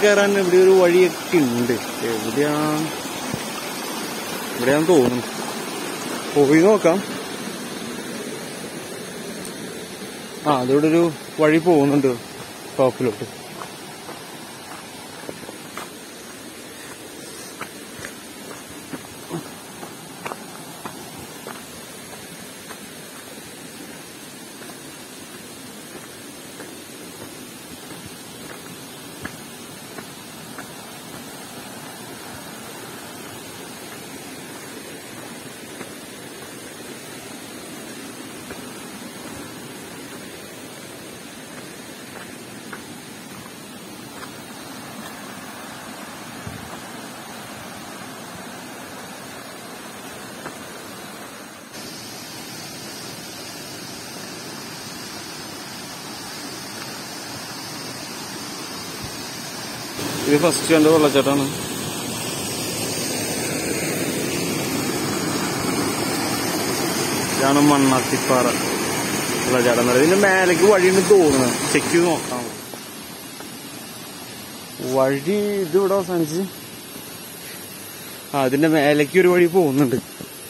കയറാൻ ഇവിടെ ഒരു വഴിയൊക്കെ ഉണ്ട് എവിടെയാ ഇവിടെയാന്ന് തോന്നുന്നു പോയി നോക്കാം ആ അതിവിടെ ഒരു വഴി പോകുന്നുണ്ട് ടോപ്പിലോട്ട് ഇത് ഫസ്റ്റ് കണ്ട വെള്ളച്ചാട്ടാണ് ഇതാണ് മണ്ണാത്തിപ്പാറ വെള്ളച്ചാട്ടം എന്ന് പറയുന്നത് ഇതിന്റെ മേലേക്ക് വഴിയുണ്ട് തോന്നുന്നു ചെക്ക് ചെയ്ത് നോക്കാം വഴി ഇത് ഇവിടെ അവസാനിച്ച് ആ അതിന്റെ മേലേക്ക് ഒരു വഴി പോകുന്നുണ്ട്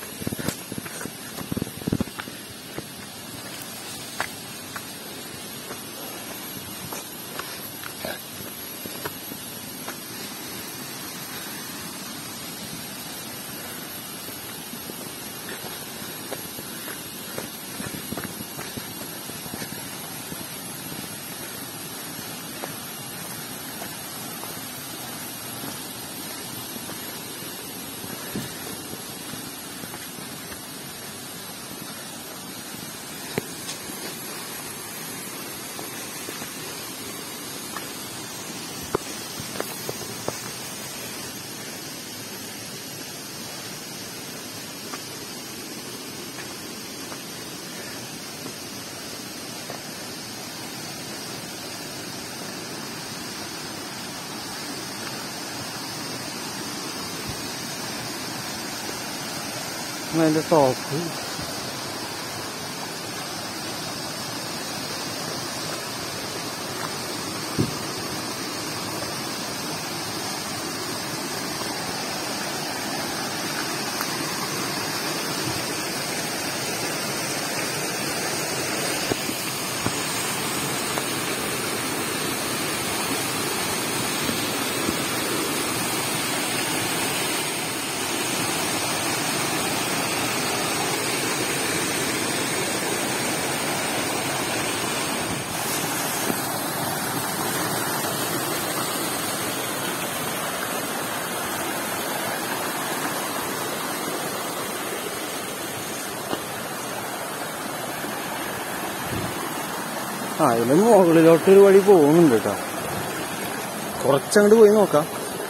അതിന്റെ ടോപ്പ് ആ ഇതിന് മുകളിലോട്ട് ഒരു വഴി പോകുന്നുണ്ട് കേട്ടോ കുറച്ചങ്ങോട്ട് പോയി നോക്കാം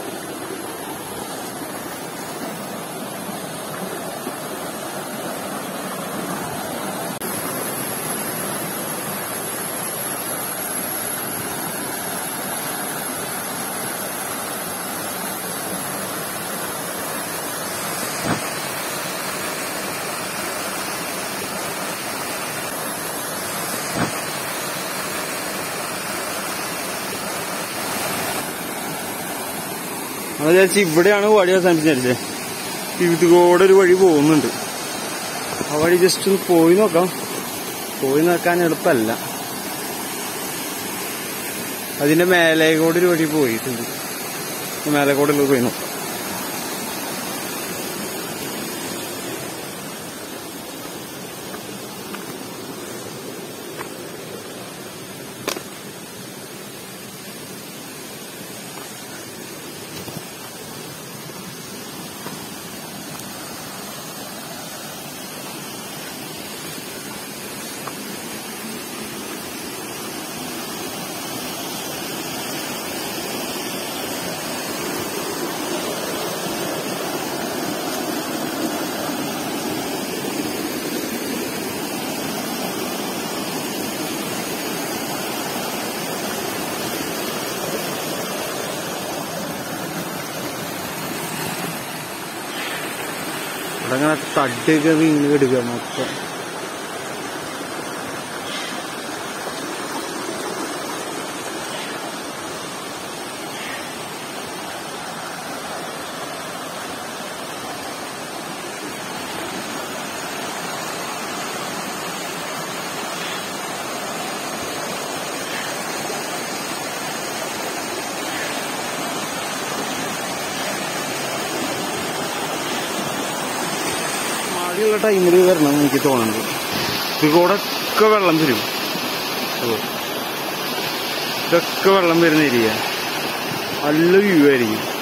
അത് വിചാരിച്ച് ഇവിടെയാണ് വഴി അവസാനിപ്പിച്ചല്ലേ ഇതിലൂടെ ഒരു വഴി പോകുന്നുണ്ട് ആ വഴി ജസ്റ്റ് ഒന്ന് പോയി നോക്കാം പോയി നോക്കാൻ എളുപ്പമല്ല അതിന്റെ മേലെ കൂടെ ഒരു വഴി പോയിട്ടുണ്ട് മേലെ കൂടെ ഉള്ളത് പോയി നോക്കാം ഇവിടെ അങ്ങനെ തട്ടൊക്കെ വീണ് കിടക്കുക മൊത്തം മഴയുള്ള ടൈമിൽ വരണം എന്ന് എനിക്ക് തോന്നുന്നുണ്ട് ഇത് കൂടെ ഒക്കെ വെള്ളം വരും ഓ. ഇതൊക്കെ വെള്ളം വരുന്ന ഏരിയ നല്ല വ്യൂ ആയിരിക്കും